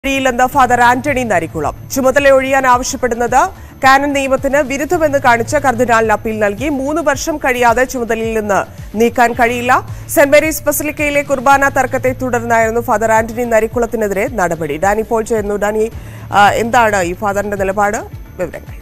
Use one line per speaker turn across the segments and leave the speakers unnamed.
കഴിയില്ലെന്ന് ഫാദർ ആന്റണി നരിക്കുളം ചുമതല ഒഴിയാൻ ആവശ്യപ്പെടുന്നത് കാനൻ നിയമത്തിന് വിരുദ്ധമെന്ന് കാണിച്ച് കർദിനാളിന് അപ്പീൽ നൽകി മൂന്ന് വർഷം കഴിയാതെ ചുമതലയിൽ നിന്ന് നീക്കാൻ കഴിയില്ല സെന്റ് മേരീസ് ബസലിക്കയിലെ കുർബാന തർക്കത്തെ തുടർന്നായിരുന്നു ഫാദർ ആന്റണി നരിക്കുളത്തിനെതിരെ നടപടി ഡാനി പോൾ ചെയ്യുന്നു ഡാനി ആ, എന്താണ് ഈ ഫാദറിന്റെ നിലപാട് വിവരങ്ങൾ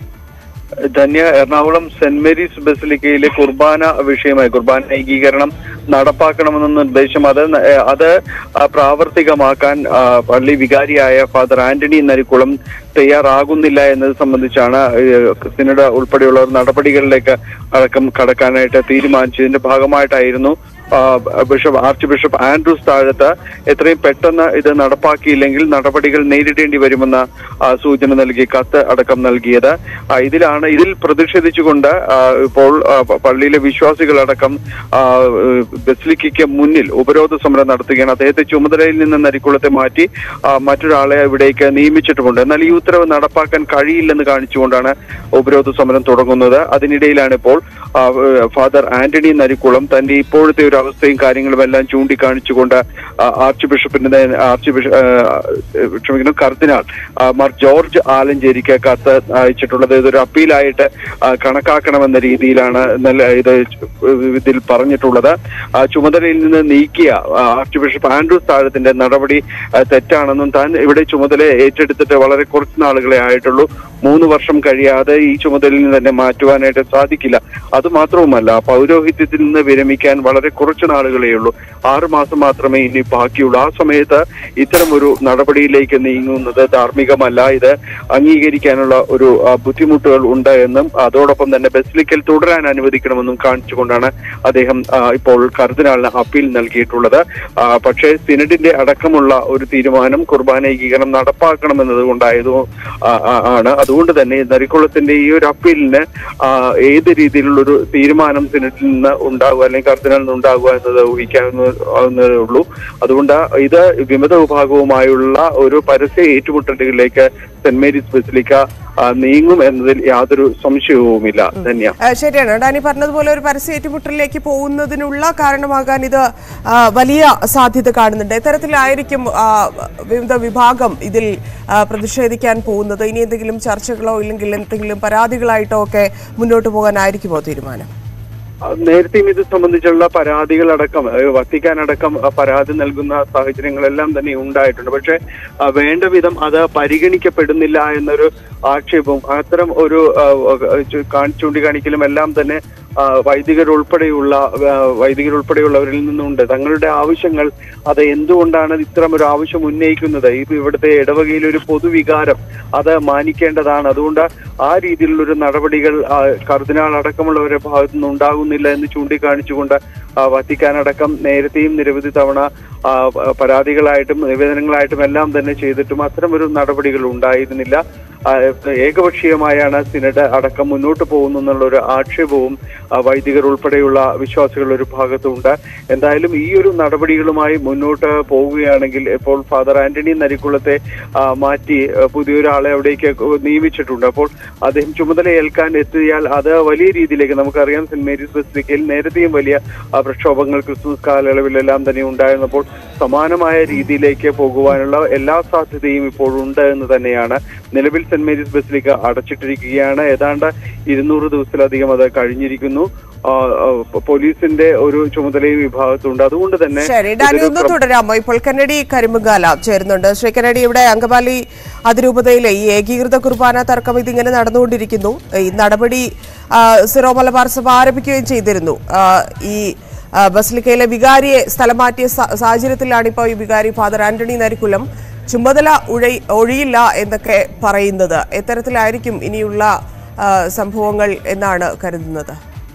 ധന്യ എറണാകുളം സെന്റ് മേരീസ് ബസിലിക്കയിലെ കുർബാന വിഷയമായി കുർബാന ഏകീകരണം നടപ്പാക്കണമെന്ന നിർദ്ദേശം അത് ന- ഏഹ് അത് ആ, പ്രാവർത്തികമാക്കാൻ ആ, പള്ളി വികാരിയായ ഫാദർ ആന്റണി നരിക്കുളം തയ്യാറാകുന്നില്ല എന്നത് സംബന്ധിച്ചാണ് ഏഹ്, സിനഡ് ഉൾപ്പെടെയുള്ള നടപടികളിലേക്ക് അടക്കം കടക്കാനായിട്ട് തീരുമാനിച്ചതിന്റെ ഭാഗമായിട്ടായിരുന്നു ആ, ബിഷപ്പ് ആർച്ച് ബിഷപ്പ് ആൻഡ്രൂസ് താഴത്ത് എത്രയും പെട്ടെന്ന് ഇത് നടപ്പാക്കിയില്ലെങ്കിൽ നടപടികൾ നേരിടേണ്ടി വരുമെന്ന ആ, സൂചന നൽകി കത്ത് അടക്കം നൽകിയത് ആ, ഇതിലാണ് ഇതിൽ പ്രതിഷേധിച്ചുകൊണ്ട് ആ, ഇപ്പോൾ ആ, പ- പള്ളിയിലെ വിശ്വാസികളടക്കം ആ, ഏഹ്, ബസിലിക്കയ്ക്ക് മുന്നിൽ ഉപരോധ സമരം നടത്തുകയാണ് അദ്ദേഹത്തെ ചുമതലയിൽ നിന്ന് നരിക്കുളത്തെ മാറ്റി ആ, മറ്റൊരാളെ ഇവിടേക്ക് നിയമിച്ചിട്ടുമുണ്ട് എന്നാൽ ഈ ഉത്തരവ് നടപ്പാക്കാൻ കഴിയില്ലെന്ന് കാണിച്ചുകൊണ്ടാണ് ഉപരോധ സമരം തുടങ്ങുന്നത് അതിനിടയിലാണ് ഇപ്പോൾ ആ, ഏഹ്, ഫാദർ ആന്റണി നരിക്കുളം തന്റെ ഇപ്പോഴത്തെ ഒരു അവസ്ഥയും കാര്യങ്ങളും എല്ലാം ചൂണ്ടിക്കാണിച്ചുകൊണ്ട് ആ, ആർച്ച് ബിഷപ്പിന്റെ നേ- ആർച്ച് ബിഷപ്പ് ഏഹ്, ക്ഷമിക്കണം കർദിനാൾ ആ, മാർ ജോർജ് ആലഞ്ചേരിക്ക് കത്ത് അയച്ചിട്ടുള്ളത് ഇതൊരു അപ്പീലായിട്ട് ആ, കണക്കാക്കണമെന്ന രീതിയിലാണ് നല്ല ഇത് ഇതിൽ പറഞ്ഞിട്ടുള്ളത് ആ, ചുമതലയിൽ നിന്ന് നീക്കിയ ആ, ആർച്ച് ബിഷപ്പ് ആൻഡ്രൂസ് താഴത്തിന്റെ നടപടി ആ, തെറ്റാണെന്നും താൻ ഇവിടെ ചുമതല ഏറ്റെടുത്തിട്ട് വളരെ കുറച്ച് നാളുകളെ ആയിട്ടുള്ളൂ മൂന്ന് വർഷം കഴിയാതെ ഈ ചുമതലയിൽ നിന്ന് തന്നെ മാറ്റുവാനായിട്ട് സാധിക്കില്ല അത് മാത്രവുമല്ല പൗരോഹിത്യത്തിൽ നിന്ന് വിരമിക്കാൻ വളരെ കുറച്ച് നാളുകളേ ഉള്ളൂ ആറ് മാസം മാത്രമേ ഇനി ബാക്കിയുള്ളൂ ആ സമയത്ത് ഇത്തരം ഒരു നടപടിയിലേക്ക് നീങ്ങുന്നത് ധാർമ്മികമല്ല ഇത് അംഗീകരിക്കാനുള്ള ഒരു ആ, ബുദ്ധിമുട്ടുകൾ ഉണ്ട് എന്നും അതോടൊപ്പം തന്നെ ബസിലിക്കൽ തുടരാൻ അനുവദിക്കണമെന്നും കാണിച്ചുകൊണ്ടാണ് അദ്ദേഹം ആ, ഇപ്പോൾ കർദിനാളിന് അപ്പീൽ നൽകിയിട്ടുള്ളത് ആ, പക്ഷേ സിനഡിന്റെ അടക്കമുള്ള ഒരു തീരുമാനം കുർബാന ഏകീകരണം നടപ്പാക്കണമെന്നത് കൊണ്ടായതു ആ, ആ, ആണ് അതുകൊണ്ട് തന്നെ നരിക്കുളത്തിന്റെ ഈ ഒരു അപ്പീലിന് ആ, ഏത് രീതിയിലുള്ള ഒരു തീരുമാനം സിനഡിൽ നിന്ന് ഉണ്ടാകുക അല്ലെങ്കിൽ കർദിനാളിൽ നിന്ന് ഉണ്ടാകുക എന്നത് ഊഹിക്കാവുന്നതേ ഉള്ളൂ അതുകൊണ്ട് ഇത് വിമത വിഭാഗവുമായുള്ള ഒരു പരസ്യ ഏറ്റുമുട്ടലുകളിലേക്ക് സെന്റ് മേരീസ് ബസിലിക്ക ആ, നീങ്ങും എന്നതിൽ യാതൊരു സംശയവുമില്ല ധന്യ
ആ, ശരിയാണ് ഡാനി പറഞ്ഞതുപോലെ ഒരു പരസ്യ ഏറ്റുമുട്ടലിലേക്ക് പോകുന്നതിനുള്ള കാരണമാകാൻ ഇത് ആ, വലിയ സാധ്യത കാണുന്നുണ്ട് ഇത്തരത്തിലായിരിക്കും ആ, വിവിധ വിഭാഗം ഇതിൽ ആ, പ്രതിഷേധിക്കാൻ പോകുന്നത് ഇനി എന്തെങ്കിലും ചർച്ചകളോ ഇല്ലെങ്കിൽ എന്തെങ്കിലും പരാതികളായിട്ടോ ഒക്കെ മുന്നോട്ട് പോകാനായിരിക്കുമോ തീരുമാനം
നേരത്തെയും ഇത് സംബന്ധിച്ചുള്ള പരാതികളടക്കം ഏഹ് വത്തിക്കാനടക്കം അഹ് പരാതി നൽകുന്ന സാഹചര്യങ്ങളെല്ലാം തന്നെ ഉണ്ടായിട്ടുണ്ട് പക്ഷെ അഹ് വേണ്ട വിധം അത് പരിഗണിക്കപ്പെടുന്നില്ല എന്നൊരു ആക്ഷേപവും അത്തരം ഒരു അഹ് അഹ് ചു- കാണി- ചൂണ്ടിക്കാണിക്കലും എല്ലാം തന്നെ അഹ് വൈദികരുൾപ്പെടെയുള്ള അഹ് വൈദികരുൾപ്പെടെയുള്ളവരിൽ നിന്നുണ്ട് തങ്ങളുടെ ആവശ്യങ്ങൾ അത് എന്തുകൊണ്ടാണ് ഇത്തരം ഒരു ആവശ്യം ഉന്നയിക്കുന്നത് ഇപ്പൊ ഇവിടുത്തെ ഇടവകയിൽ ഒരു പൊതുവികാരം അത് മാനിക്കേണ്ടതാണ് അതുകൊണ്ട് ആ രീതിയിലുള്ള ഒരു നടപടികൾ ആ, കർദിനാൾ അടക്കമുള്ളവരുടെ ഭാഗത്തു നിന്ന് ഉണ്ടാകുന്നില്ല എന്ന് ചൂണ്ടിക്കാണിച്ചുകൊണ്ട് ആ, വത്തിക്കാൻ അടക്കം നേരത്തെയും നിരവധി തവണ ആ, പ- പരാതികളായിട്ടും നിവേദനങ്ങളായിട്ടും എല്ലാം തന്നെ ചെയ്തിട്ടും അത്തരം ഒരു നടപടികൾ ഉണ്ടായിരുന്നില്ല ആ, ഏകപക്ഷീയമായാണ് സിനഡ് അടക്കം മുന്നോട്ട് പോകുന്നു എന്നുള്ള ഒരു ആക്ഷേപവും ആ, വൈദികർ ഉൾപ്പെടെയുള്ള വിശ്വാസികളുടെ ഒരു ഭാഗത്തുണ്ട് എന്തായാലും ഈ ഒരു നടപടികളുമായി മുന്നോട്ട് പോവുകയാണെങ്കിൽ ഇപ്പോൾ ഫാദർ ആന്റണി നരിക്കുളത്തെ ആ, മാറ്റി ആ, പുതിയൊരാളെ അവിടേക്ക് നിയമിച്ചിട്ടുണ്ട് അപ്പോൾ അദ്ദേഹം ചുമതല ഏൽക്കാൻ എത്തിയാൽ അത് വലിയ രീതിയിലേക്ക് നമുക്കറിയാം സെന്റ് മേരീസ് ബസിലിക്കയിൽ നേരത്തെയും വലിയ ആ, പ്രക്ഷോഭങ്ങൾ ക്രിസ്മസ് കാലയളവിലെല്ലാം തന്നെ ഉണ്ടായിരുന്നപ്പോൾ സമാനമായ രീതിയിലേക്ക് പോകുവാനുള്ള എല്ലാ സാധ്യതയും ഇപ്പോൾ ഉണ്ട് എന്ന് തന്നെയാണ് നിലവിൽ സെന്റ് മേരീസ് ബസിലിക്ക അടച്ചിട്ടിരിക്കുകയാണ് ഏതാണ്ട് ഇരുന്നൂറ് ദിവസത്തിലധികം അത് കഴിഞ്ഞിരിക്കുന്നു ആ, ആ, പോലീസിന്റെ ഒരു ചുമതലയും വിഭാഗത്തുണ്ട് അതുകൊണ്ട് തന്നെ
ശരി ഡാനി
ഇതൊരു
ഒന്ന് തുടരാമോ ഇപ്പോൾ കന്നഡി കരിമ്പുകാല ചേരുന്നുണ്ട് ശ്രീ കന്നഡി ഇവിടെ അങ്കമാലി അതിരൂപതയിലെ ഈ ഏകീകൃത കുർബാന തർക്കം ഇതിങ്ങനെ നടന്നുകൊണ്ടിരിക്കുന്നു ഈ നടപടി ആ, സിറോ മലബാർ സഭ ആരംഭിക്കുകയും ചെയ്തിരുന്നു ആ, ഈ ആ, ബസിലിക്കയിലെ വികാരിയെ സ്ഥലം മാറ്റിയ സ- സാഹചര്യത്തിലാണ് ഇപ്പോൾ ഈ വികാരി ഫാദർ ആന്റണി നരിക്കുലം ചുമതല ഉഴി- ഒഴിയില്ല എന്നൊക്കെ പറയുന്നത് എത്തരത്തിലായിരിക്കും ഇനിയുള്ള ആ, സംഭവങ്ങൾ എന്നാണ് കരുതുന്നത്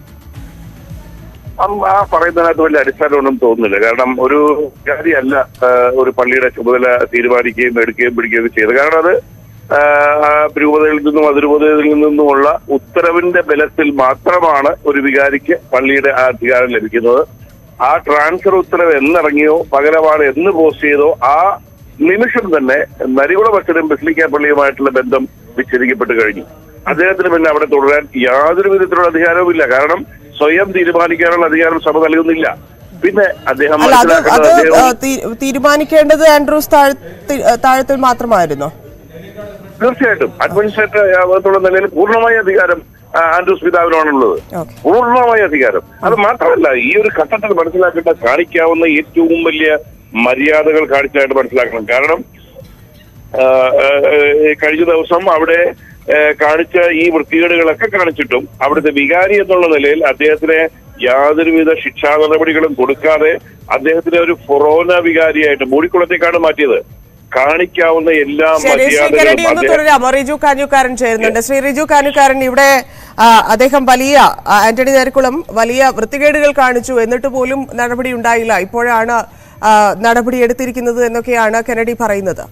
അം- ആ പറയുന്നതിനകത്ത് വലിയ അടിസ്ഥാനമൊന്നും തോന്നുന്നില്ല കാരണം ഒരു കാര്യമല്ല ആ, ഒരു പള്ളിയുടെ ചുമതല തീരുമാനിക്കുകയും എടുക്കുകയും പിടിക്കുകയും ചെയ്തത് കാരണം അത് ആ, ആ രൂപതയിൽ നിന്നും അതിരൂപതയിൽ നിന്നുമുള്ള ഉത്തരവിന്റെ ബലത്തിൽ മാത്രമാണ് ഒരു വികാരിക്ക് പള്ളിയുടെ ആ അധികാരം ലഭിക്കുന്നത് ആ ട്രാൻസ്ഫർ ഉത്തരവ് എന്നിറങ്ങിയോ പകരമാണ് എന്ന് പോസ്റ്റ് ചെയ്തോ ആ നിമിഷം തന്നെ നരികുള ബസ്സിലും ബസിലിക്ക പള്ളിയുമായിട്ടുള്ള ബന്ധം വിച്ഛേദിക്കപ്പെട്ട് കഴിഞ്ഞു അദ്ദേഹത്തിന് പിന്നെ അവിടെ തുടരാൻ യാതൊരു വിധത്തിലുള്ള അധികാരവും ഇല്ല കാരണം സ്വയം തീരുമാനിക്കാനുള്ള അധികാരം സഭ നൽകുന്നില്ല പിന്നെ അദ്ദേഹം
അല്ല അത് അത്
മനസ്സിലാക്കുന്നത് അദ്ദേഹം
ആ, തീ- തീരുമാനിക്കേണ്ടത് ആൻഡ്രൂസ് താഴത്തിൽ താഴത്തിൽ മാത്രമായിരുന്നോ
തീർച്ചയായിട്ടും അഡ്മിനിസ്ട്രേറ്റർ എന്നുള്ള നിലയിൽ പൂർണ്ണമായ അധികാരം ആ, ആൻഡ്രൂസ് പിതാവിനാണുള്ളത്
ഓക്കെ
പൂർണ്ണമായ അധികാരം അത് മാത്രമല്ല ഈ ഒരു ഘട്ടത്തിൽ മനസ്സിലാക്കേണ്ട കാണിക്കാവുന്ന ഏറ്റവും വലിയ മര്യാദകൾ കാണിച്ചായിട്ട് മനസ്സിലാക്കണം കാരണം ആ, ആ, ആ, കഴിഞ്ഞ ദിവസം അവിടെ ആ, കാണിച്ച ഈ വൃത്തികേടുകളൊക്കെ കാണിച്ചിട്ടും അവിടുത്തെ വികാരി എന്നുള്ള നിലയിൽ അദ്ദേഹത്തിന് യാതൊരുവിധ ശിക്ഷാ നടപടികളും കൊടുക്കാതെ അദ്ദേഹത്തിനെ ഒരു ഫൊറോന വികാരിയായിട്ട് മൂടിക്കുളത്തേക്കാണ് മാറ്റിയത് കാണിക്കാവുന്ന എല്ലാ
ശരി ശ്രീ കരടി
മര്യാദകളും
ഒന്ന്
അദ്ദേഹം
തുടരാം റിജു കാഞ്ഞുകാരൻ ചേരുന്നുണ്ട് ശ്രീ റിജു കാഞ്ഞുകാരൻ ഇവിടെ ആ, അദ്ദേഹം വലിയ ആ, ആന്റണി നേരക്കുളം വലിയ വൃത്തികേടുകൾ കാണിച്ചു എന്നിട്ട് പോലും നടപടി ഉണ്ടായില്ല ഇപ്പോഴാണ് ആ, നടപടി എടുത്തിരിക്കുന്നത് എന്നൊക്കെയാണ് കെനഡി പറയുന്നത്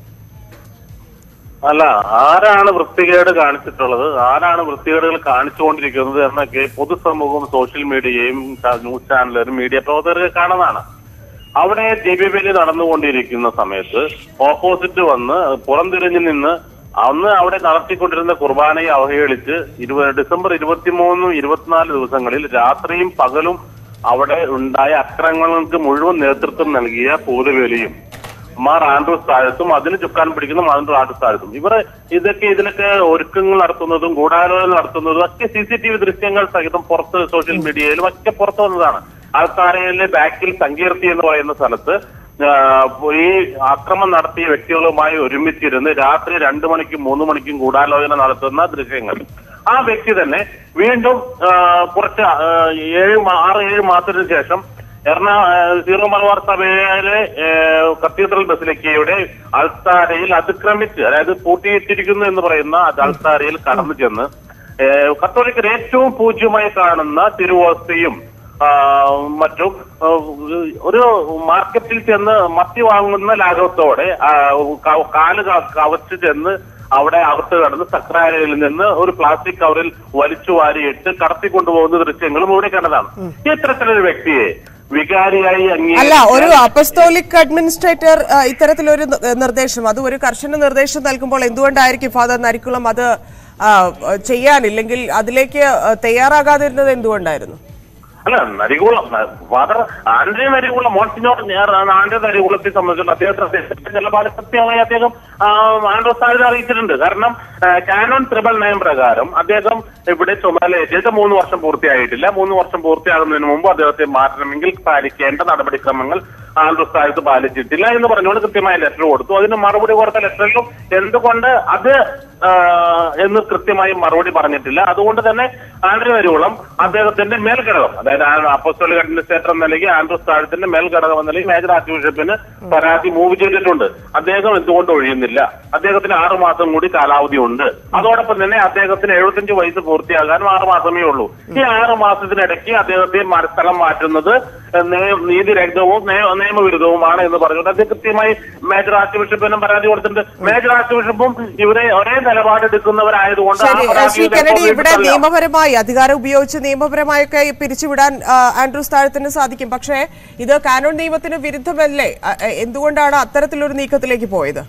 അല്ല ആരാണ് വൃത്തികേട് കാണിച്ചിട്ടുള്ളത് ആരാണ് വൃത്തികേടുകൾ കാണിച്ചുകൊണ്ടിരിക്കുന്നത് എന്നൊക്കെ പൊതുസമൂഹവും സോഷ്യൽ മീഡിയയും ച- ന്യൂസ് ചാനലും മീഡിയ പ്രവർത്തകർക്ക് കാണുന്നതാണ് അവിടെ ദിവ്യബലി നടന്നുകൊണ്ടിരിക്കുന്ന സമയത്ത് ഓപ്പോസിറ്റ് വന്ന് പുറംതിരിഞ്ഞു നിന്ന് അന്ന് അവിടെ നടത്തിക്കൊണ്ടിരുന്ന കുർബാനയെ അവഹേളിച്ച് ഇരുപത് ഡിസംബർ ഇരുപത്തിമൂന്നും ഇരുപത്തിനാല് ദിവസങ്ങളിൽ രാത്രിയും പകലും അവിടെ ഉണ്ടായ അക്രമങ്ങൾക്ക് മുഴുവൻ നേതൃത്വം നൽകിയ പൂരവേലിയും മാർ ആൻഡ്രൂസ് താഴത്തും അതിന് ചുക്കാൻ പിടിക്കുന്ന മാർ ആൻഡ്രൂസ് താഴത്തും ഇവർ ഇതൊക്കെ ഇതിനൊക്കെ ഒരുക്കങ്ങൾ നടത്തുന്നതും ഗൂഢാലോചന നടത്തുന്നതും ഒക്കെ സി സി ടി വി ദൃശ്യങ്ങൾ സഹിതം പുറത്ത് സോഷ്യൽ മീഡിയയിലും ഒക്കെ പുറത്തു വന്നതാണ് ആൾക്കാരയിലെ ബാക്കിൽ സങ്കീർത്തി എന്ന് പറയുന്ന സ്ഥലത്ത് ആ, ഈ ആക്രമണം നടത്തിയ വ്യക്തികളുമായി ഒരുമിച്ചിരുന്ന് രാത്രി രണ്ടു മണിക്കും മൂന്ന് മണിക്കും ഗൂഢാലോചന നടത്തുന്ന ദൃശ്യങ്ങൾ ആ വ്യക്തി തന്നെ വീണ്ടും ആ, കുറച്ച് ആ, ഏഴ് മാ- ആറ് ഏഴ് മാസത്തിന് ശേഷം എറണാ ഏഹ് സീറോ മലബാർ സഭയിലെ ഏഹ് കത്തീഡ്രൽ ബസിലിക്കയുടെ അൾത്താരയിൽ അതിക്രമിച്ച് അതായത് പൂട്ടിയിട്ടിരിക്കുന്നു എന്ന് പറയുന്ന അത് അൾത്താരയിൽ കടന്നു ചെന്ന് ഏഹ് കത്തോലിക്കർ ഏറ്റവും പൂജ്യമായി കാണുന്ന തിരുവോസ്തിയും ആ, മറ്റും ആ, ഒരു മാർക്കറ്റിൽ ചെന്ന് മത്തി വാങ്ങുന്ന ലാഘവത്തോടെ ആ, ക- കാല് ക- കവച്ച് ചെന്ന് അവിടെ അകത്ത് കടന്ന് സക്രാരയിൽ നിന്ന് ഒരു പ്ലാസ്റ്റിക് കവറിൽ വലിച്ചു വാരിയിട്ട് കടത്തിക്കൊണ്ടുപോകുന്ന ദൃശ്യങ്ങളും ഇവിടെ കണ്ടതാണ് ഇത്തരത്തിലൊരു വ്യക്തിയെ വികാരിയായി
അല്ല
അംഗീകരിക്കാൻ
ഒരു അപ്പസ്തോലിക് അഡ്മിനിസ്ട്രേറ്റർ ആ, ഇത്തരത്തിലൊരു നി- നിർദ്ദേശം അത് ഒരു കർശന നിർദ്ദേശം നൽകുമ്പോൾ എന്തുകൊണ്ടായിരിക്കും ഫാദർ നരിക്കുളം അത് ആ, ചെയ്യാനില്ലെങ്കിൽ അതിലേക്ക് ആ, തയ്യാറാകാതിരുന്നത് എന്തുകൊണ്ടായിരുന്നു
അല്ല Narikulam father Antony Narikulam monsignor Antony നരികുളത്തെ സംബന്ധിച്ചുള്ള അദ്ദേഹത്തെ അദ്ദേഹത്തിന്റെ നിലപാട് കൃത്യമായി അദ്ദേഹം ആ, ആൻഡ്രോസ് താഴ്ച അറിയിച്ചിട്ടുണ്ട് കാരണം ആ, കാനോൺ ത്രിബൽ നയം പ്രകാരം അദ്ദേഹം ഇവിടെ ചുമതലയേറ്റ മൂന്ന് വർഷം പൂർത്തിയായിട്ടില്ല മൂന്ന് വർഷം പൂർത്തിയാകുന്നതിന് മുമ്പ് അദ്ദേഹത്തെ മാറ്റണമെങ്കിൽ പാലിക്കേണ്ട നടപടിക്രമങ്ങൾ ആൻഡ്രോസ് താഴ്ത്ത് പാലിച്ചിട്ടില്ല എന്ന് പറഞ്ഞുകൊണ്ട് കൃത്യമായ ലെറ്റർ കൊടുത്തു അതിന് മറുപടി കൊടുത്ത ലെറ്ററിലും എന്തുകൊണ്ട് അത് ആ, എന്ന് കൃത്യമായി മറുപടി പറഞ്ഞിട്ടില്ല അതുകൊണ്ട് തന്നെ ആന്റണി നരികുളം അദ്ദേഹത്തിന്റെ മേൽഘടകം അതായത് അപ്പോസ്റ്റോളിക് അഡ്മിനിസ്ട്രേറ്റർ എന്ന നിലയ്ക്ക് ആൻഡ്രൂസ് താഴത്തിന്റെ മേൽഘടകം എന്ന നിലയിൽ മേജർ ആർച്ച് ബിഷപ്പിന് പരാതി മൂവ് ചെയ്തിട്ടുണ്ട് അദ്ദേഹം എന്തുകൊണ്ട് ഒഴിയുന്നില്ല അദ്ദേഹത്തിന് ആറു മാസം കൂടി കാലാവധി ഉണ്ട് അതോടൊപ്പം തന്നെ അദ്ദേഹത്തിന് എഴുപത്തിയഞ്ച് വയസ്സ് പൂർത്തിയാകാനും ആറ് മാസമേ ഉള്ളൂ ഈ ആറ് മാസത്തിനിടയ്ക്ക് അദ്ദേഹത്തെ മ- സ്ഥലം മാറ്റുന്നത് നേ- നീതിരഹിതവും നേ- നിയമവിരുദ്ധവുമാണ് എന്ന് പറഞ്ഞുകൊണ്ട് അദ്ദേഹം കൃത്യമായി മേജർ ആർച്ച് ബിഷപ്പിനും പരാതി കൊടുത്തിട്ടുണ്ട് മേജർ ആർച്ച് ബിഷപ്പും ഇവരെ ഒരേ നിലപാടെടുക്കുന്നവരായതുകൊണ്ട് ആ
ശരി ആ, ശ്രീ
പരാതിയുടെ
കെനഡി ഇവിടെ
അപ്പോഴേക്കും തള്ളാം.
നിയമപരമായി അധികാരം ഉപയോഗിച്ച് നിയമപരമായൊക്കെ പിരിച്ചുവിടാൻ ആ, ആൻഡ്രൂസ് താഴത്തിന് സാധിക്കും പക്ഷേ ഇത് കാനോൺ നിയമത്തിന് വിരുദ്ധമല്ലേ ആ, ആ, എന്തുകൊണ്ടാണ് അത്തരത്തിലൊരു നീക്കത്തിലേക്ക് പോയത്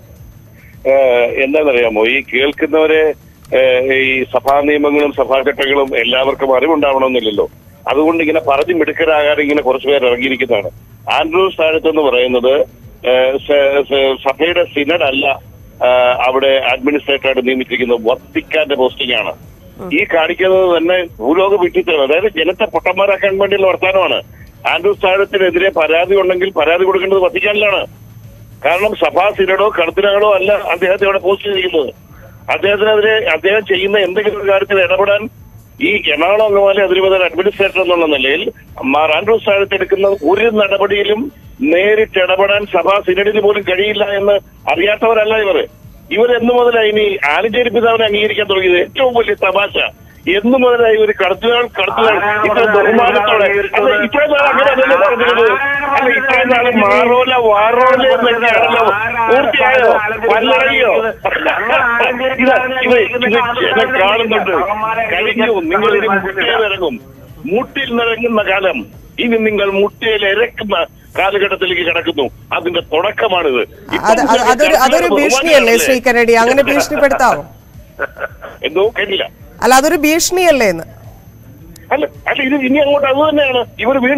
ഏഹ് എന്താണെന്നറിയാമോ ഈ കേൾക്കുന്നവരെ ഏഹ് ഈ സഭാ നിയമങ്ങളും സഭാഘട്ടങ്ങളും എല്ലാവർക്കും അറിവുണ്ടാവണമെന്നില്ലല്ലോ അതുകൊണ്ട് ഇങ്ങനെ പറഞ്ഞു മിടുക്കരാകാതെ ഇങ്ങനെ കുറച്ചു പേർ ഇറങ്ങിയിരിക്കുന്നതാണ് ആൻഡ്രൂസ് താഴത്ത് എന്ന് പറയുന്നത് ഏഹ് സ- സ- സഭയുടെ സിനഡ് അല്ല ഏഹ് അവിടെ അഡ്മിനിസ്ട്രേറ്ററായിട്ട് നിയമിച്ചിരിക്കുന്നത് വത്തിക്കാന്റെ പോസ്റ്റിംഗ് ആണ് ഈ കാണിക്കുന്നത് തന്നെ ഭൂലോക വിട്ടിത്തരം അതായത് ജനത്തെ പൊട്ടന്മാരാക്കാൻ വേണ്ടിയുള്ള വർത്തമാനമാണ് ആൻഡ്രൂസ് താഴത്തിനെതിരെ പരാതി ഉണ്ടെങ്കിൽ പരാതി കൊടുക്കേണ്ടത് വത്തിക്കാനിലാണ് കാരണം സഭാ സിനഡോ കർദിനാളോ അല്ല അദ്ദേഹത്തെ അവിടെ പോസ്റ്റ് ചെയ്തിരിക്കുന്നത് അദ്ദേഹത്തിനെതിരെ അദ്ദേഹം ചെയ്യുന്ന എന്തെങ്കിലും ഒരു കാര്യത്തിൽ ഇടപെടാൻ ഈ എറണാകുളം അംഗമാലി അതിരൂപത അഡ്മിനിസ്ട്രേറ്റർ എന്നുള്ള നിലയിൽ മാർ ആൻഡ്രൂസ് താഴത്ത് എടുക്കുന്ന ഒരു നടപടിയിലും നേരിട്ട് ഇടപെടാൻ സഭാ സിനഡിന് പോലും കഴിയില്ല എന്ന് അറിയാത്തവരല്ല ഇവർ ഇവർ എന്നു മുതലായി ഇനി ആലഞ്ചേരി പിതാവിനെ അംഗീകരിക്കാൻ തുടങ്ങിയത് ഏറ്റവും വലിയ തമാശ എന്നു മുതലായി ഒരു കടത്തിനാൾ കടത്തിനാൾ ഇത്ര ബഹുമാനത്തോടെ അല്ല ഇത്രയും നാൾ അങ്ങനെ അതല്ലേ പറഞ്ഞിരുന്നത് അല്ല ഇത്രയും നാൾ മാറോല വാറോല എന്നൊക്കെയാണല്ലോ പൂർത്തിയായോ പല്ലറിയോ ഇത് ഇത് ഇത് ജനം കാണുന്നുണ്ട് കഴിഞ്ഞു നിങ്ങൾ ഇനി മുട്ടയിൽ ഇറങ്ങും മുട്ടിൽ നിറങ്ങുന്ന കാലം ഇനി നിങ്ങൾ മുട്ടയിൽ ഇറക്കുന്ന കാലഘട്ടത്തിലേക്ക് കിടക്കുന്നു അതിന്റെ തുടക്കമാണിത് ഇപ്പോൾ
അത് അത് അതൊരു അതൊരു ഭീഷണിയല്ലേ ശ്രീ കെനഡി അങ്ങനെ ഭീഷണിപ്പെടുത്താവോ
എന്തോ കേട്ടില്ല
അല്ല അതൊരു ഭീഷണിയല്ലേ എന്ന്
അല്ല അല്ല ഇത് ഇനി അങ്ങോട്ട് അത് തന്നെയാണ് ഇവർ വീണ്ടും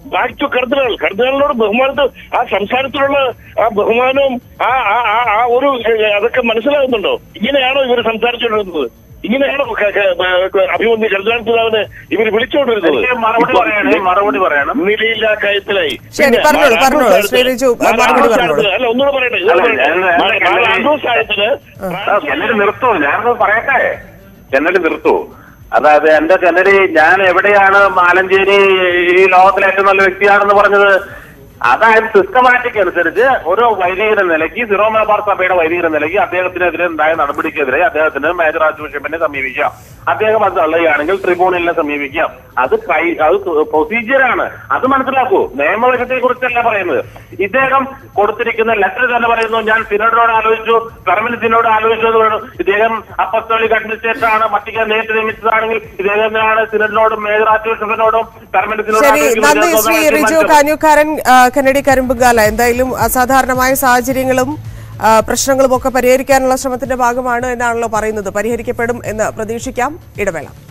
ബാക്ക് ടു കർദിനാൾ കർദിനാളിനോട് ബഹുമാനത്ത് ആ സംസാരത്തിലുള്ള ആ ബഹുമാനവും ആ ആ ആ- ആ ഒരു ഏഹ്, അതൊക്കെ മനസ്സിലാകുന്നുണ്ടോ ഇങ്ങനെയാണോ ഇവർ സംസാരിച്ചുകൊണ്ടിരുന്നത് ഇങ്ങനെയാണോ ക- ക- ഏഹ്, അഭിമന്യ കർദിനാൾ പിതാവിനെ ഇവർ വിളിച്ചുകൊണ്ടിരുന്നത്
എനിക്ക് മറുപടി പറയണേ മറുപടി പറയണം
നിലയില്ലാ കയത്തിലായി
ശരി,
പിന്നെ
പറഞ്ഞോളൂ,
മാർ
പറഞ്ഞോളൂ.
ആൻഡ്രൂസ്
ശ്രീ റിജു,
മാർ
മറുപടി
ആൻഡ്രൂസ്
പറഞ്ഞോളൂ.
അല്ല ഒന്നുകൂടെ പറയട്ടെ ഇത്
അല്ല,
പറയട്ടെ.
ഞാൻ-
മാർ-
ഞാൻ-
മാർ ആൻഡ്രൂസ് ആയതിന്
കന്നഡി നിർത്തൂ ഞാനത് പറയട്ടെ കന്നഡി നിർത്തൂ അതായത് എന്റെ കന്നഡി ഞാൻ എവിടെയാണ് മാലഞ്ചേരി ഈ ലോകത്തിലെ ഏറ്റവും നല്ല വ്യക്തിയാണെന്ന് പറഞ്ഞത് അതായത് സിസ്റ്റമാറ്റിക് അനുസരിച്ച് ഓരോ വൈദികര നിലയ്ക്ക് സിറോ മലബാർ സഭയുടെ വൈദികര നിലയ്ക്ക് അദ്ദേഹത്തിനെതിരെ ഉണ്ടായ നടപടിക്കെതിരെ അദ്ദേഹത്തിന് മേജർ ആർച്ച് ബിഷപ്പിനെ സമീപിക്കാം അദ്ദേഹം അത് തള്ളുകയാണെങ്കിൽ ട്രിബ്യൂണലിനെ സമീപിക്കാം അത് കൈ- അത് പ്രൊസീജിയറാണ് അത് മനസ്സിലാക്കൂ നിയമവശത്തെ കുറിച്ചല്ല പറയുന്നത് ഇദ്ദേഹം കൊടുത്തിരിക്കുന്ന ലെറ്റർ തന്നെ പറയുന്നു ഞാൻ സിനോഡിനോട് ആലോചിച്ചു പെർമനന്റിനോട് ആലോചിച്ചു എന്ന് പറയുന്നു ഇദ്ദേഹം അപ്പസ്തോളിക് അഡ്മിനിസ്ട്രേറ്റർ ആണ് മറ്റിക്കാൻ നേരിട്ട് നിയമിച്ചതാണെങ്കിൽ ഇദ്ദേഹത്തിനാണ് സിനഡിനോടും മേജർ ആർച്ച് ബിഷപ്പിനോടും
ശരി നന്ദി ശ്രീ റിജു കാഞ്ഞൂക്കാരൻ ആ, കന്നഡി കരിമ്പുകാല എന്തായാലും അസാധാരണമായ സാഹചര്യങ്ങളും ആ, പ്രശ്നങ്ങളും ഒക്കെ പരിഹരിക്കാനുള്ള ശ്രമത്തിന്റെ ഭാഗമാണ് എന്നാണല്ലോ പറയുന്നത് പരിഹരിക്കപ്പെടും എന്ന് പ്രതീക്ഷിക്കാം ഇടവേള